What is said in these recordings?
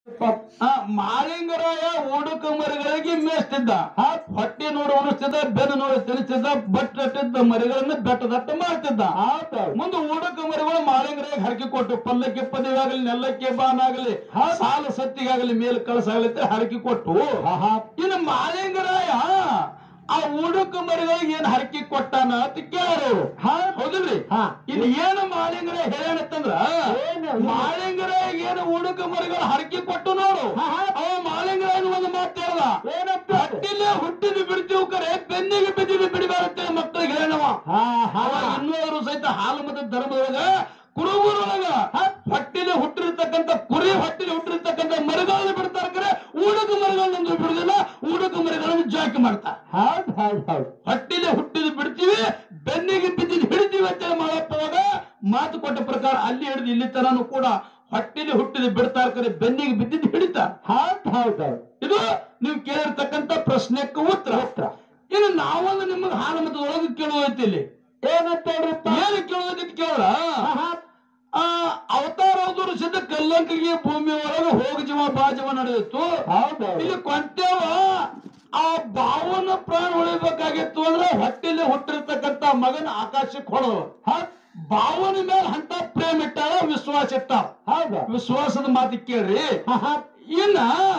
ಆ, ಮಾಳಿಂಗರಾಯ ಓಡುಕ ಮರಿಗಳಿಗೆ ಮೇಯಿಸ್ತಿದ್ದ ಆ, ಹೊಟ್ಟೆ ನೋಡಿ ಉಣಿಸ್ತಿದ್ದ ಬೆನ್ನು ನೋಡಿ ತಿನ್ನಿಸ್ತಿದ್ದ ಬಟ್ಟಟ್ಟಿದ್ದ ಮರಿಗಳನ್ನ ಬೆಟ್ಟದಟ್ಟ ಮಾಡ್ತಿದ್ದ ಮುಂದೆ ಓಡುಕ ಮರಿಗಳು ಮಾಳಿಂಗರಾಯ ಹರಕೆ ಕೊಟ್ಟು ಪಲ್ಲಕ್ಕೆ ಪದವಿಯಾಗಲಿ ನೆಲ್ಲಕ್ಕೆ ಬಾನಾಗಲಿ ಸಾಲ ಸತ್ತಿಗಾಗಲಿ ಮೇಲ್ ಕಳಸಾಗಲಿ ಅಂತ ಹರಕೆ ಕೊಟ್ಟು ಇನ್ನು ಮಾಳಿಂಗರಾಯ ಆ ಊಡಕ ಮರಿಗಳಿಗೆ ಏನ್ ಹರಕೆ ಕೊಟ್ಟಾನ ಅಂತ ಕೇಳೋರು ಹೌದಿಲ್ರಿ ಹಾ. ಇಲ್ಲಿ ಏನು ಮಾಳಿಂಗರ ಹೇಳ್ಯಾನತ್ತಂದ್ರ ಏನು? ಮಾಳಿಂಗರ ಏನು ಊಡಕ ಮರಿಗಳು ಹರಕೆ ಕೊಟ್ಟು ನೋಡು ಹಾ, ಹಾ. ಅವ ಮಾಳಿಂಗರ ಒಂದು ಮಾತು ಹೇಳ್ದ ಏನಂತ ಹಟ್ಟಿಲೆ ಹುಟ್ಟಿದ ಬಿಡ್ತೀವಿ ಕರೆ ಬೆನ್ನಿಗೆ ಬಿದ್ದಿದ್ದು ಬಿಡಬಾರತ್ತೇಳಿ ಮಕ್ಕಳಿಗೆ ಹೇಳವ ಅವಾಗ ಇನ್ನೂರು ಸಹಿತ ಹಾಲು ಮತ್ತು ಧರ್ಮದೊಳಗ ಕುರುಬೂರೊಳಗ ಹೊಟ್ಟಿಲೆ ಹುಟ್ಟಿರ್ತಕ್ಕಂಥ ಕುರಿ ಹೊಟ್ಟಿಲೆ ಹುಟ್ಟಿರ್ತಕ್ಕಂಥ ಮರಿಗಳನ್ನು ಬಿಡ್ತಾರ ಕರೆ ಊಡಕ ಮರಿಗಳನ್ನ ಬಿಡುದಿಲ್ಲ ಊಡಕ ಮರಿಗಳನ್ನು ಜಾಕಿ ಮಾಡ್ತಾರ ಹೌದ್ ಹೌದ್ ಹೌದ್ ಹೊಟ್ಟಿಲೆ ಹುಟ್ಟಿದ ಬಿಡ್ತೀವಿ ಬೆನ್ನಿಗೆ ಬಿದ್ದಿದ್ದು ಹಿಡಿತೀವಿ ಅಂತ ಮಾಡಪ್ಪವಾಗ ಮಾತು ಕೊಟ್ಟ ಪ್ರಕಾರ ಅಲ್ಲಿ ಹಿಡಿದು ಇಲ್ಲಿ ತನನು ಕೂಡ ಹೊಟ್ಟಿಲೆ ಹುಟ್ಟಿದ ಬಿಡ್ತಾರ ಕರೆ ಬೆನ್ನಿಗೆ ಬಿದ್ದಿದ್ದು ಹಿಡಿತಾರ ಹೌದ್ ಹೌದ್ ಹೌದ್ ಇದು ನೀವು ಕೇಳಿರ್ತಕ್ಕಂಥ ಪ್ರಶ್ನೆಕ್ಕೆ ಉತ್ತರ ಉತ್ತರ. ಇನ್ನು ನಾವೊಂದು ನಿಮಗೆ ಹಾಲು ಮತ್ತು ಒಳಗೆ ಕೇಳುವೈತಿ ಇಲ್ಲಿ ಏನಂತ ಹೇಳ್ರಿಪ್ಪ ಏನು ಕೇಳುವೈತಿ ಅಂತ ಕೇಳ ಆಹಾ. ಆ ಅವತಾರ ಸಿದ್ಧ ಕಲ್ಲಂಕಿಗೆ ಭೂಮಿ ಒಳಗೆ ಹೋಗಿ ಜೀವ ಬಾ ಜೀವ ನಡೆದಿತ್ತು ಹೌದ್ ಹೌದ್ ಇಲ್ಲಿ ಕೊಂತೇವ ಆ ಬಾವನ ಪ್ರಾಣ ಉಳಿಬೇಕಾಗಿತ್ತು ಅಂದ್ರೆ ಹೊಟ್ಟೆಲಿ ಹುಟ್ಟಿರ್ತಕ್ಕಂತ ಮಗನ ಆಕಾಶಕ್ಕೆ ಹೊಡೋದು ಬಾವನ ಮೇಲೆ ಅಂತ ಪ್ರೇಮ ಇಟ್ಟಾಳ ವಿಶ್ವಾಸ ಇಟ್ಟಾಳ ಹೌದ್ ವಿಶ್ವಾಸದ ಮಾತು ಕೇಳ್ರಿ ಆಹಾ. ಇನ್ನ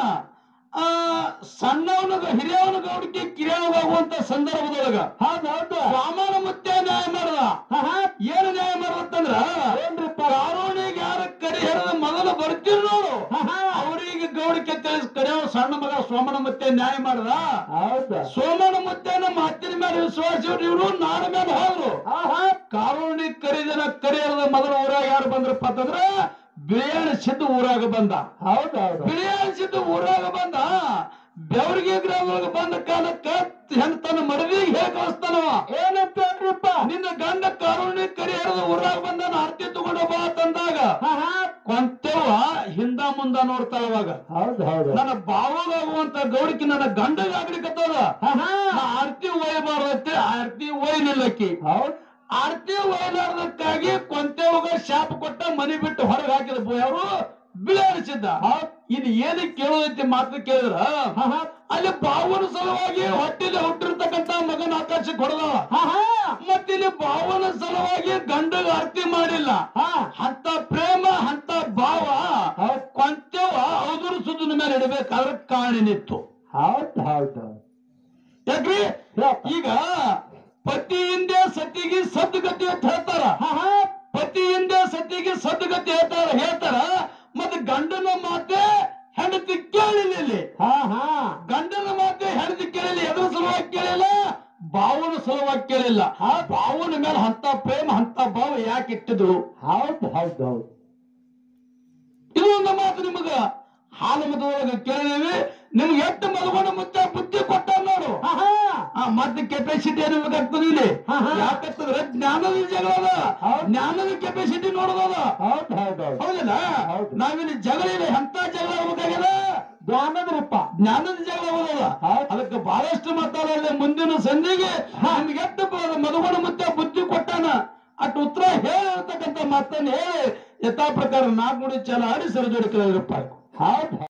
ಆ ಸಣ್ಣವನ ಹಿರಿಯವನ ಗೌಡಿಕೆ ಕಿರಿಯವನಾಗುವಂತ ಸಂದರ್ಭದೊಳಗ ಹೌದ್ ಹೌದ್ ರಾಮನ ಮುತ್ತೆ ನ್ಯಾಯ ಮಾಡ್ದ ಆಹಾ. ಏನು ನ್ಯಾಯ ಮಾಡ್ದಂದ್ರ ಏನ್ರಿಪ್ಪ ಕಾರೋಣಿಗೆ ಯಾರ ಕರಿ ಹಿಡಿದ ಮೊದಲು ಬರ್ತೀರಿ ನೋಡು ಆಹಾ. ಅವರಿಗೆ ಗೌಡಿಕೆ ತಿಳಿಸ್ ಕರೆಯೋ ಸಣ್ಣ ಮಗ ಸೋಮನ ಮತ್ತೆ ನ್ಯಾಯ ಮಾಡ್ದ ಹೌದ್ ಸೋಮನ ಮುತ್ತೆನ ಮಾತಿನ ಮೇಲೆ ವಿಶ್ವಾಸ ಇವರು ನಾಡ ಮೇಲೆ ಹೋದ್ರು ಆಹಾ. ಕಾರೋಣಿ ಕರಿದನ ಕರಿಯರದ ಮೊದಲು ಊರಾಗ ಯಾರು ಬಂದ್ರಪ್ಪ ಅಂತಂದ್ರ ಬಿಳಿಯಾಣ ಸಿದ್ದು ಊರಾಗ ಬಂದ ಹೌದ್ ಹೌದ್ ಬಿಳಿಯಾಣ ಸಿದ್ದು ಊರಾಗ ಬಂದ ಬೆವರಿಗೆ ಗ್ರಾಮದಾಗ ಬಂದ ಕಾಲಕ್ಕ ಹೆಣ್ ತನ್ನ ಮಡವಿಗೆ ಹೇಗೆ ಕಳಿಸ್ತಾನವ ಏನಂತ ಹೇಳ್ರಿಪ್ಪ ನಿನ್ನ ಗಂಡ ಕಾರುಣ್ಯ ಕರಿಯರದ ಊರಾಗ ಬಂದ ಆರ್ತಿ ತಗೊಂಡು ಬಾ ತಂದಾಗ ಆಹಾ. ಕೊಂತೆವ ಹಿಂದ ಮುಂದ ನೋಡ್ತಾಳ ಅವಾಗ ಹೌದ್ ಹೌದ್ ನನ್ನ ಬಾವಾಗುವಂತ ಗೌಡಿಕೆ ನನ್ನ ಗಂಡಗಾಗ್ಲಿಕ್ಕತ್ತದ ಆಹಾ. ನಾ ಆರ್ತಿ ಒಯ್ಬಾರ್ದತ್ತೆ ಆರ್ತಿ ಒಯ್ಲಿಲ್ಲಕ್ಕಿ ಹೌದ್ ಆರ್ತಿ ಒಯ್ಲಾರ್ದಕ್ಕಾಗಿ ಕೊಂತೆವಾಗ ಶಾಪ ಕೊಟ್ಟ ಮನಿ ಬಿಟ್ಟು ಹೊರಗೆ ಹಾಕಿದ ಅವರು ಬಿಳಿ ಅನಿಸಿದ್ದ ಇನ್ನು ಏನಕ್ಕೆ ಕೇಳೋದೈತಿ ಮಾತು ಕೇಳಿದ್ರ ಆಹಾ. ಅಲ್ಲಿ ಬಾವನ ಸಲುವಾಗಿ ಹೊಟ್ಟಿಲಿ ಹುಟ್ಟಿರ್ತಕ್ಕಂತ ಮಗನ ಆಕಾಶಕ್ಕೆ ಹೊಡೆದ ಆಹಾ. ಮತ್ತಿಲ್ಲಿ ಭಾವನ ಸಲುವಾಗಿ ಗಂಡಗ ಆರ್ತಿ ಮಾಡಿಲ್ಲ ಹಾ. ಅಂತ ಪ್ರೇಮ ಅಂತ ಭಾವ ಹೌದ್ ಕೊಂತೆವ ಅವಧೂರು ಸುದ್ದಿನ ಮೇಲೆ ಇಡಬೇಕಾದ್ರೆ ಕಾಣಿ ನಿತ್ತು ಹೌದ್ ಹೌದ್ ಹೌದ್ ಯಾಕ್ರಿ ಹೇಳಪ್ಪ. ಈಗ ಪತಿಯಿಂದ ಸತಿಗೆ ಸದ್ಗತಿ ಅಂತ ಹೇಳ್ತಾರ ಆಹಾ. ಪತಿಯಿಂದ ಸತಿಗೆ ಸದ್ಗತಿ ಹೇಳ್ತಾರ ಹೇಳ್ತಾರ ಮತ್ತೆ ಗಂಡನ ಮಾತೆ ಹೆಂಡತಿ ಕೇಳಿಲ್ಲ ಇಲ್ಲಿ ಆಹಾ. ಗಂಡನ ಮಾತೆ ಹೆಂಡತಿ ಕೇಳಿಲ್ಲ ಎದುರು ಸಲುವಾಗಿ ಕೇಳಿಲ್ಲ ಭಾವನ ಸಲುವಾಗಿ ಕೇಳಿಲ್ಲ ಆ ಭಾವನ ಮೇಲೆ ಅಂತ ಪ್ರೇಮ ಅಂತ ಭಾವ ಯಾಕೆ ಇಟ್ಟಿದ್ರು ಹೌದ್ ಹೌದ್ ಹೌದ್ ಇದು ಒಂದು ಮಾತು ನಿಮಗ ಹಾಲು ಮತದೊಳಗೆ ಕೇಳಿದೀವಿ ನಿಮ್ಗೆ ಎಷ್ಟು ಮಲಗೋಣ ಮುಚ್ಚ ಬುದ್ಧಿ ಕೊಟ್ಟ ನೋಡು ಆಹಾ. ಆ ಮತ್ತೆ ಕೆಪಾಸಿಟಿ ಏನಾಗ್ತದೆ ಇಲ್ಲಿ ಹಾ, ಹಾ. ಯಾಕಂತಂದ್ರೆ ಜ್ಞಾನದ ಜಗಳ ಅದ ಹೌದ್. ಜ್ಞಾನದ ಕೆಪಾಸಿಟಿ ನೋಡೋದದ ಹೌದ್ ಹೌದ್ ಹೌದ್ ಹೌದಿಲ್ಲ ಹೌದು. ನಾವಿಲ್ಲಿ ಜಗಳ ಇಲ್ಲ ಎಂತ ಜಗಳ ಆಗ್ಬೇಕಾಗ್ಯದ ಜ್ಞಾನದ್ರಿಪ್ಪ ಜ್ಞಾನದ ಜಗಳ ಹೋದದ ಹೌದ್. ಅದಕ್ಕೆ ಬಹಳಷ್ಟು ಮಾತಾಡಲ್ಲ ಮುಂದಿನ ಸಂಧಿಗೆ ನಿಮ್ಗೆ ಎಷ್ಟು ಮಧುಗುಣ ಮತ್ತೆ ಬುದ್ಧಿ ಕೊಟ್ಟಾನ ಅಟ್ ಉತ್ತರ ಹೇಳಿರ್ತಕ್ಕಂಥ ಮಾತನ್ನ ಹೇಳಿ ಯಥಾ ಪ್ರಕಾರ ನಾಲ್ಕು ನುಡಿ ಚಾಲ ಆಡಿ ಸರಿದೋಡಿ ಕೇಳಿದ್ರಪ್ಪ ಹೌದ್